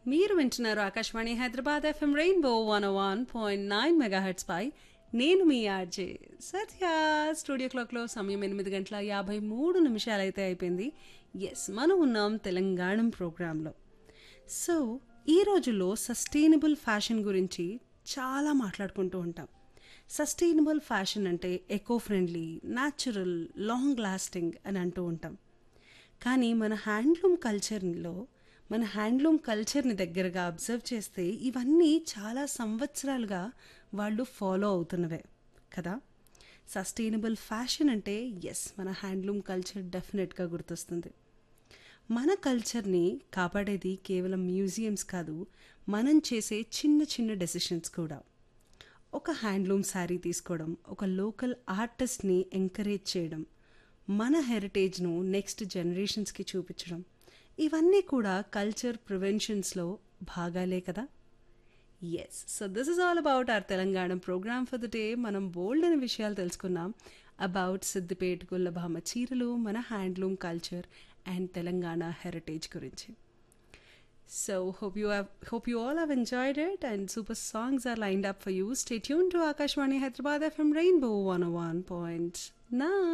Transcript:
మీరు వింటున్నారు Akashvani Hyderabad FM rainbow one one point nine megahertz పై నేను మీ ఆర్జే సత్య స్టూడియో క్లాక్లో సమయం ఎనిమిది గంటల యాభై మూడు నిమిషాలైతే అయిపోయింది ఎస్ మనం ఉన్నాం తెలంగాణ ప్రోగ్రాంలో సో ఈ రోజుల్లో సస్టైనబుల్ ఫ్యాషన్ గురించి చాలా మాట్లాడుకుంటూ ఉంటాం సస్టైనబుల్ ఫ్యాషన్ అంటే eco friendly natural long lasting అని అంటూ ఉంటాం కానీ మన హ్యాండ్లూమ్ కల్చర్లో మన హ్యాండ్లూమ్ కల్చర్ని దగ్గరగా అబ్జర్వ్ చేస్తే ఇవన్నీ చాలా సంవత్సరాలుగా వాళ్ళు ఫాలో అవుతున్నవే కదా సస్టైనబుల్ ఫ్యాషన్ అంటే ఎస్ మన హ్యాండ్లూమ్ కల్చర్ డెఫినెట్గా గుర్తొస్తుంది మన కల్చర్ని కాపాడేది కేవలం మ్యూజియంస్ కాదు మనం చేసే చిన్న చిన్న డెసిషన్స్ కూడా ఒక హ్యాండ్లూమ్ శారీ తీసుకోవడం ఒక లోకల్ ఆర్టిస్ట్ని ఎంకరేజ్ చేయడం మన హెరిటేజ్ను నెక్స్ట్ జనరేషన్స్కి చూపించడం ఇవన్నీ కూడా కల్చర్ ప్రివెన్షన్స్లో భాగాలే కదా yes so this is all about our Telangana program for the day మనం బోల్డ్ అనే విషయాలు తెలుసుకున్నాం అబౌట్ సిద్దిపేట గుల్లభామ చీరలు మన handloom culture and Telangana heritage గురించి So hope you have hope you all have enjoyed it and super songs are lined up for you. Stay tuned to Akashwani Hyderabad FM Rainbow 101.9.